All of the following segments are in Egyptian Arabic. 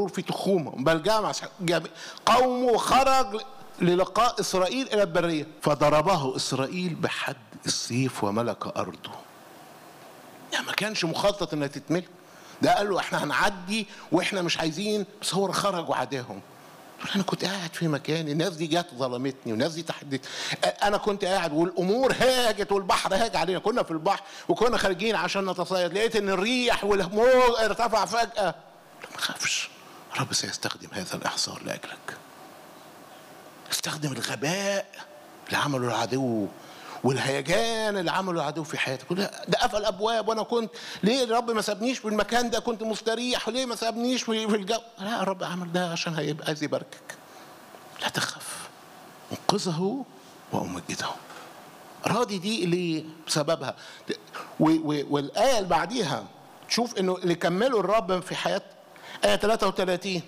في تخومهم بل جمع قومه خرج للقاء اسرائيل الى البريه فضربه اسرائيل بحد السيف وملك ارضه يعني ما كانش مخطط انها تتملك ده قال له احنا هنعدي واحنا مش عايزين بس هو خرج وعداهم انا كنت قاعد في مكاني الناس دي جت ظلمتني والناس دي تحدت انا كنت قاعد والامور هاجت والبحر هاج علينا كنا في البحر وكنا خارجين عشان نتصيد لقيت ان الريح والموج ارتفع فجاه ما تخافش رب سيستخدم هذا الاحصار لاجلك استخدم الغباء اللي عمله العدو والهيجان اللي عمله العدو في حياتك ده قفل ابواب وانا كنت ليه الرب ما سابنيش في المكان ده كنت مستريح وليه ما سابنيش في الجو لا الرب عمل ده عشان هيبقى عايز يباركك لا تخف انقذه وامجده راضي دي اللي بسببها والايه اللي بعديها تشوف انه اللي كملوا الرب في حياه ايه 33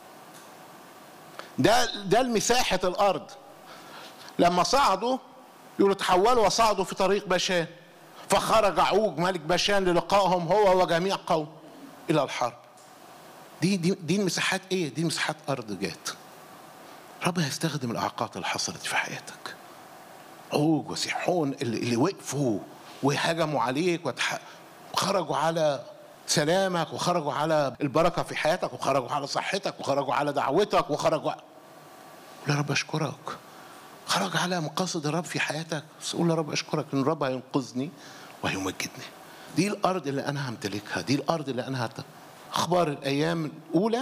ده ده مساحه الارض لما صعدوا يقولوا تحولوا وصعدوا في طريق بشان فخرج عوج ملك بشان للقائهم هو وجميع قوم الى الحرب دي دي دي المساحات ايه دي مساحات ارض جات رب هيستخدم الاعاقات اللي حصلت في حياتك عوج وسيحون اللي, اللي وقفوا وهجموا عليك وتح... وخرجوا على سلامك وخرجوا على البركه في حياتك وخرجوا على صحتك وخرجوا على دعوتك وخرجوا يا رب اشكرك خرج على مقاصد الرب في حياتك بس قول يا رب اشكرك ان الرب هينقذني وهيمجدني دي الارض اللي انا همتلكها دي الارض اللي انا هت... اخبار الايام الاولى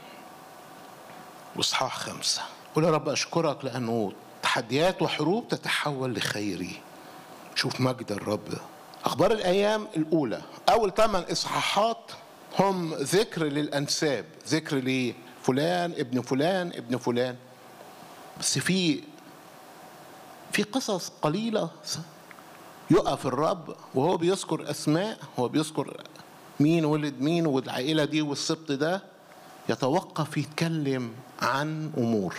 واصحاح خمسه قول يا رب اشكرك لانه تحديات وحروب تتحول لخيري شوف مجد الرب اخبار الايام الاولى اول ثمان اصحاحات هم ذكر للانساب ذكر لفلان ابن فلان ابن فلان بس في في قصص قليلة يقف الرب وهو بيذكر أسماء هو بيذكر مين ولد مين والعائلة دي والسبط ده يتوقف يتكلم عن أمور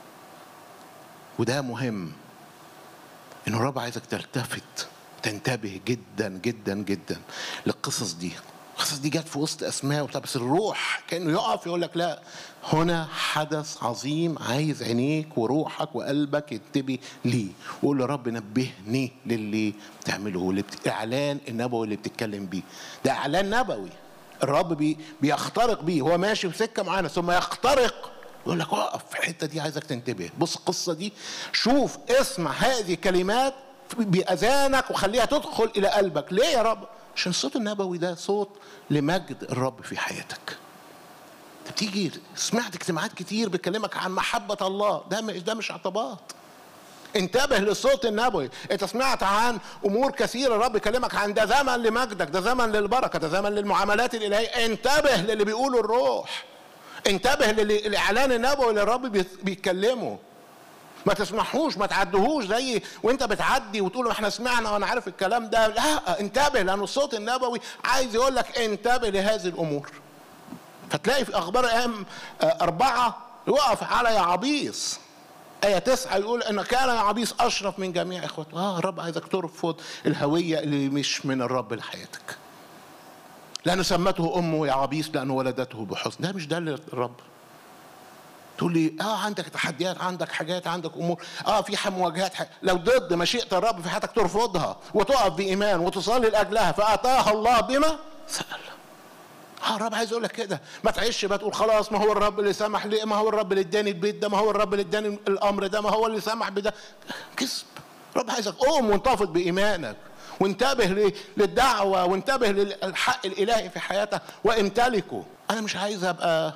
وده مهم إن الرب عايزك تلتفت تنتبه جدا جدا جدا للقصص دي القصص دي جت في وسط اسماء وبتاع بس الروح كانه يقف يقول لك لا هنا حدث عظيم عايز عينيك وروحك وقلبك ينتبه ليه وقول يا رب نبهني للي بتعمله واللي بت... الاعلان النبوي اللي بتتكلم بيه ده اعلان نبوي الرب بي... بيخترق بيه هو ماشي في سكه معانا ثم يخترق يقول لك اقف في الحته دي عايزك تنتبه بص القصه دي شوف اسمع هذه الكلمات باذانك وخليها تدخل الى قلبك ليه يا رب عشان الصوت النبوي ده صوت لمجد الرب في حياتك بتيجي سمعت اجتماعات كتير بتكلمك عن محبة الله ده ده مش اعتباط انتبه للصوت النبوي انت سمعت عن امور كثيره الرب يكلمك عن ده زمن لمجدك ده زمن للبركه ده زمن للمعاملات الالهيه انتبه للي بيقوله الروح انتبه للاعلان النبوي اللي الرب بيتكلمه ما تسمحوش ما تعدهوش زي وانت بتعدي وتقول احنا سمعنا وانا عارف الكلام ده لا انتبه لان الصوت النبوي عايز يقول لك انتبه لهذه الامور فتلاقي في اخبار ايام اربعه يقف على يعبيس آية تسعة يقول إن كان يعبيس أشرف من جميع إخوته آه الرب عايزك ترفض الهوية اللي مش من الرب لحياتك لأنه سمته أمه يعبيس لأنه ولدته بحسن ده مش ده الرب تقول لي اه عندك تحديات عندك حاجات عندك امور اه في مواجهات حاجة. لو ضد مشيئه الرب في حياتك ترفضها وتقف بايمان وتصلي لاجلها فاتاها الله بما سال اه الرب عايز يقول لك كده ما تعيش بقى تقول خلاص ما هو الرب اللي سمح لي ما هو الرب اللي اداني البيت ده ما هو الرب اللي اداني الامر ده ما هو اللي سمح بده كذب الرب عايزك قوم وانتفض بايمانك وانتبه للدعوه وانتبه للحق الالهي في حياتك وامتلكه انا مش عايز ابقى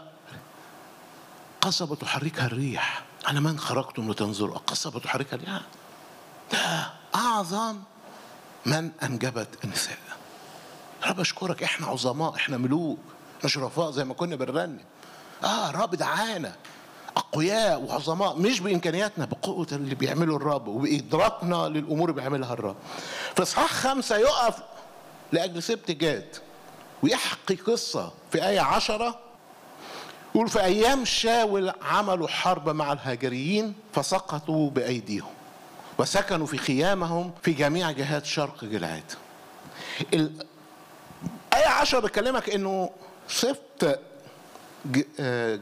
قصبة تحركها الريح على من خرجتم لتنظروا قصبة تحركها الريح ده أعظم من أنجبت النساء رب أشكرك إحنا عظماء إحنا ملوك إحنا شرفاء زي ما كنا بنرنم آه رب دعانا أقوياء وعظماء مش بإمكانياتنا بقوة اللي بيعمله الرب وبإدراكنا للأمور اللي بيعملها الرب في إصحاح خمسة يقف لأجل سبت جاد ويحكي قصة في آية عشرة يقول في أيام شاول عملوا حرب مع الهاجريين فسقطوا بأيديهم وسكنوا في خيامهم في جميع جهات شرق جلعاد آية عشرة بتكلمك إنه سبت ج- آه،